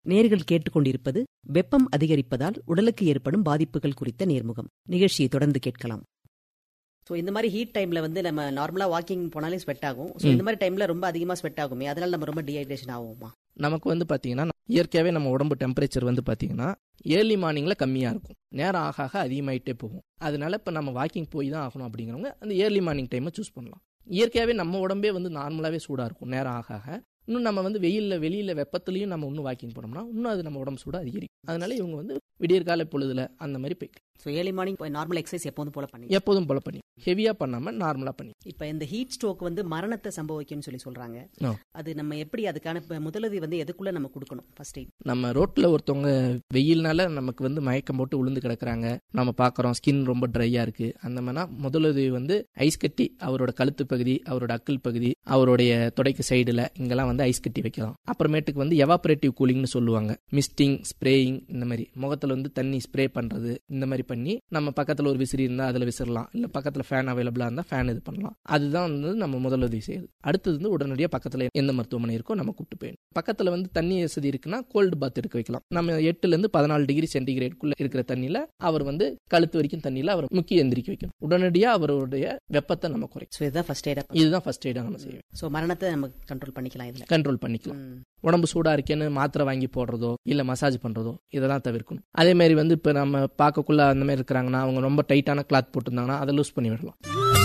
நேர்கள் கேட்டுக்கொண்டிருப்பது வெப்பம் அதிகரிப்பதால் உடலுக்கு ஏற்படும் பாதிப்புகள் குறித்த நேர்முகம் நிகழ்ச்சியை தொடர்ந்து கேட்கலாம் ஸோ இந்த மாதிரி ஹீட் டைம்ல வந்து நம்ம நார்மலா வாக்கிங் போனாலே ஸ்வெட் ஆகும் ஸோ இந்த மாதிரி டைம்ல ரொம்ப அதிகமா ஸ்வெட் ஆகுமே அதனால நம்ம ரொம்ப டீஹைட்ரேஷன் ஆகுமா நமக்கு வந்து பார்த்தீங்கன்னா இயற்கையாகவே நம்ம உடம்பு டெம்பரேச்சர் வந்து பார்த்தீங்கன்னா ஏர்லி மார்னிங்கில் கம்மியாக இருக்கும் நேரம் ஆக ஆக அதிகமாயிட்டே போகும் அதனால இப்போ நம்ம வாக்கிங் போய் தான் ஆகணும் அப்படிங்கிறவங்க அந்த ஏர்லி மார்னிங் டைமை சூஸ் பண்ணலாம் இயற்கையாகவே நம்ம உடம்பே வந்து நார்மலாகவே சூடாக இருக்கும் நேரம் ஆக ஆக இன்னும் நம்ம வந்து வெயிலில் வெளியில் வெப்பத்துலையும் நம்ம இன்னும் வாக்கிங் போனோம்னா இன்னும் அது நம்ம உடம்பு சூடாக அதிகரிக்கும் அதனால இவங்க வந்து விடியற்கால பொழுதுல அந்த மாதிரி போய் so early morning normal exercise எப்போதும் போல பண்ணி எப்போதும் போல பண்ணி ஹெவியாக பண்ணாமல் நார்மலாக பண்ணி இப்போ இந்த ஹீட் ஸ்ட்ரோக் வந்து மரணத்தை சம்பவிக்கும்னு சொல்லி சொல்றாங்க ஆ. அது நம்ம எப்படி அதுக்கான இப்ப முதலுதவி வந்து எதுக்குள்ள நம்ம கொடுக்கணும் ஃபர்ஸ்ட் எய்ட் நம்ம ரோட்ல ஒருத்தவங்க வெயில்னால நமக்கு வந்து மயக்கம் போட்டு விழுந்து கிடக்குறாங்க நம்ம பார்க்குறோம் ஸ்கின் ரொம்ப ட்ரையா இருக்கு அந்த மாதிரினா முதலுதவி வந்து ஐஸ் கட்டி அவரோட கழுத்து பகுதி அவரோட அக்கல் பகுதி அவருடைய தொடைக்கு சைடுல இங்கெல்லாம் வந்து ஐஸ் கட்டி வைக்கலாம் அப்புறமேட்டுக்கு வந்து எவாபரேட்டிவ் கூலிங்னு சொல்லுவாங்க மிஸ்டிங் ஸ்ப்ரேயிங் இந்த மாதிரி முகத்துல வந்து தண்ணி ஸ்ப்ரே பண்றது இந்த மாதிரி பண்ணி நம்ம பக்கத்துல ஒரு விசிறி இருந்தா அதுல விசிறலாம் இல்ல பக்கத்துல ஃபேன் அவைலபிளா இருந்தா ஃபேன் இது பண்ணலாம் அதுதான் வந்து நம்ம முதலுதவி செய்யுது அடுத்தது வந்து உடனடியாக பக்கத்துல எந்த மருத்துவமனை இருக்கோ நம்ம கூப்பிட்டு போயிடணும் பக்கத்துல வந்து தண்ணி வசதி இருக்குன்னா கோல்டு பாத் எடுக்க வைக்கலாம் நம்ம எட்டுல இருந்து பதினாலு டிகிரி சென்டிகிரேட்குள்ள இருக்கிற தண்ணியில அவர் வந்து கழுத்து வரைக்கும் தண்ணியில அவர் முக்கிய எந்திரிக்க வைக்கணும் உடனடியா அவருடைய வெப்பத்தை நம்ம குறைக்கும் ஸோ இதுதான் ஃபர்ஸ்ட் எய்டா இதுதான் ஃபர்ஸ்ட் எய்டாக நம்ம செய்வோம் ஸோ மரணத்தை நம்ம கண்ட்ரோல் பண்ணிக்கலாம் இதுல கண்ட்ரோல் பண்ணிக்கலாம் ம். உடம்பு சூடா இருக்கேன்னு மாத்திரை வாங்கி போடுறதோ இல்ல மசாஜ் பண்றதோ இதெல்லாம் தவிர்க்கணும் அதே மாதிரி வந்து இப்ப நம்ம பார்க்கக்குள்ள அந்த மாதிரி இருக்கிறாங்கன்னா அவங்க ரொம்ப டைட்டான கிளாத் போட்டிருந்தாங்கன்னா அதை லூஸ் பண்ணி விடலாம்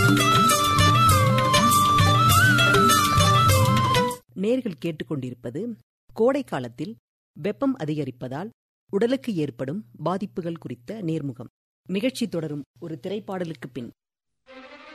நேர்கள் கேட்டுக்கொண்டிருப்பது கோடை காலத்தில் வெப்பம் அதிகரிப்பதால் உடலுக்கு ஏற்படும் பாதிப்புகள் குறித்த நேர்முகம் நிகழ்ச்சி தொடரும் ஒரு திரைப்பாடலுக்கு பின்